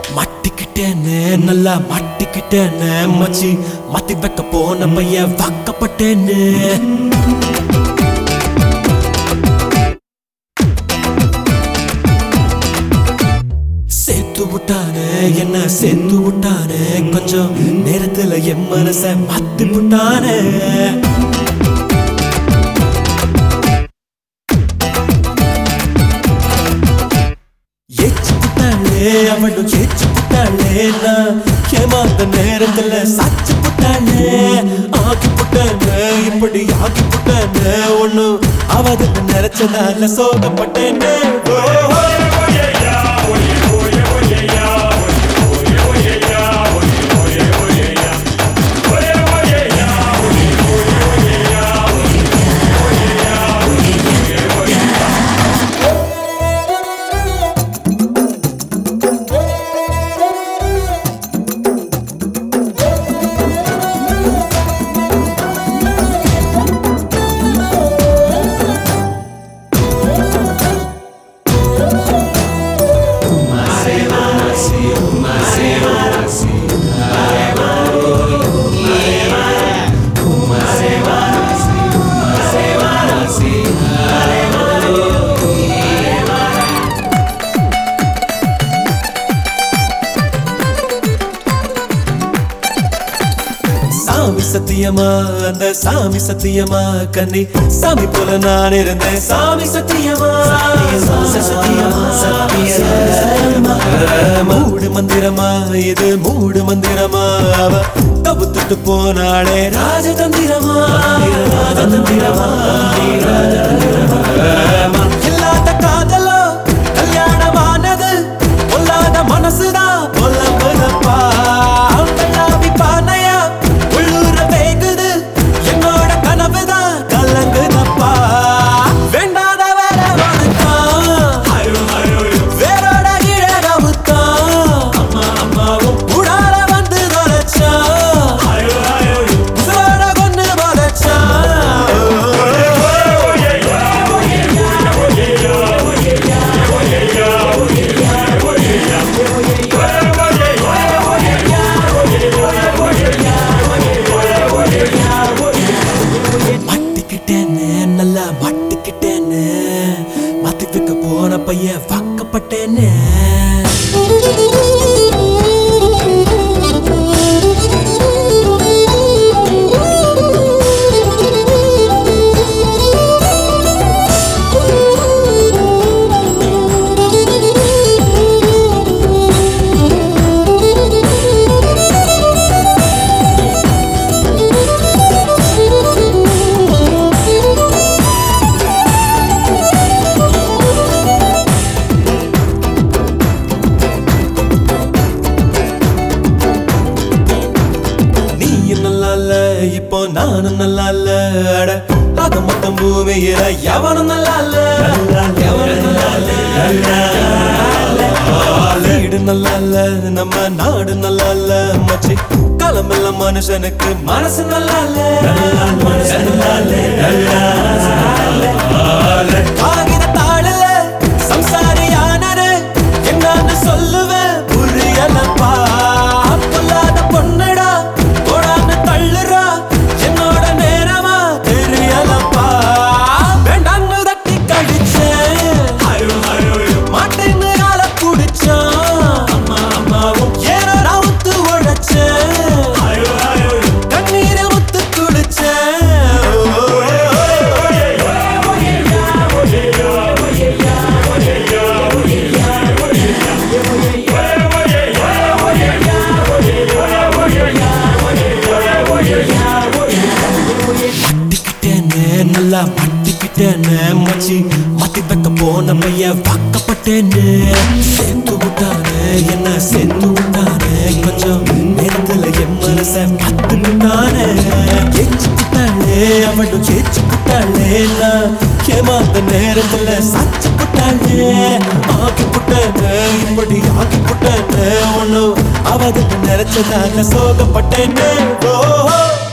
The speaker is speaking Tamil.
மாட்டிக்கிட்டேன்னு நல்லா மாட்டிக்கிட்டேன்னு மச்சி மாத்தி வைக்க போன பையன் வாக்கப்பட்டேன்னு சேர்த்து விட்டானே என்ன சேர்த்து விட்டானே கொஞ்சம் நேரத்துல என் மனச மாத்தி விட்டானே ஏச்சு புட்டாளே அவளும் ஏச்சு புட்டாளே நான் ஏமாந்த நேரத்துல சாச்சு புட்டாளே ஆக்கி புட்டானே இப்படி ஆக்கி புட்டானே ஒண்ணு அவது நினைச்சதால சோகப்பட்டேனே ஓ, ஓ. சாமி சத்தியமா அந்த சாமி சத்தியமா கண்ணி சாமி போல நான் இருந்தேன் சாமி சத்தியமா சத்தியமா சத்தியமா மூடு மந்திரமா இது மூடு மந்திரமா அவ கவுத்துட்டு போனாளே ராஜதந்திரமா ராஜதந்திரமா இல்லாத காதலோ கல்யாணமானது பொல்லாத மனசுதான் பொல்ல பொலப்பா கல்லாவி பானையா உள்ளூர வேகுது என்னோட கனவுதான் கலங்குதப்பா வேண்டாத வேற வேரோட கீழே கவுத்தான் அம்மா அம்மாவும் கூடார வந்து தொலைச்சா உசுரோட கொண்டு தொலைச்சா மாட்டிக்கிட்டேன்னு நல்லா மாட்டிக்கிட்டேன்னு மாத்தி வைக்க போன பையன் வாக்கப்பட்டேன்னு நீயும் நல்லா இல்ல இப்போ நானும் நல்லா இல்ல அட ஆக மொத்தம் பூமியில எவனும் நல்லா இல்ல எவனும் நல்லா இல்ல வீடு நல்லா இல்ல நம்ம நாடு நல்லா இல்ல மச்சி காலமெல்லாம் மனுஷனுக்கு மனசு நல்லா இல்ல மனசு நல்லா இல்ல காகித தாழல சம்சாரியானரு என்னன்னு சொல்லுவேன் புரியலப்பா பொல்லாத பொண்ணுடா போடான்னு தள்ளுறா என்னோட நேரமா தெரியலப்பா வேண்டான்னு தட்டி கடிச்சேன் மாட்டேன்னு ஆள குடிச்சான் அம்மா அம்மாவும் ஏனோ நான் ஒத்து உழைச்சேன் கண்ணீரில் முத்து குடிச்சேன் மாட்டிக்கிட்டேன்னு நல்லா மாட்டிக்கிட்டேன்னு மச்சி மாத்தி வைக்க போன பையன் வாக்கப்பட்டேன்னு சேர்த்து விட்டானே என்ன சேர்த்து விட்டானே கொஞ்சம் நேரத்துல என் மனச மாத்து விட்டானே ஏச்சு விட்டாளே அவளும் ஏச்சு விட்டாளே நான் ஏமாந்த நேரத்துல சாச்சு விட்டாளே ஆக்கி விட்டானே இப்படி ஆக்கி விட்டானே ஒண்ணும் அவதுக்கு நினைச்சதாக சோகப்பட்டேன்னு ஓ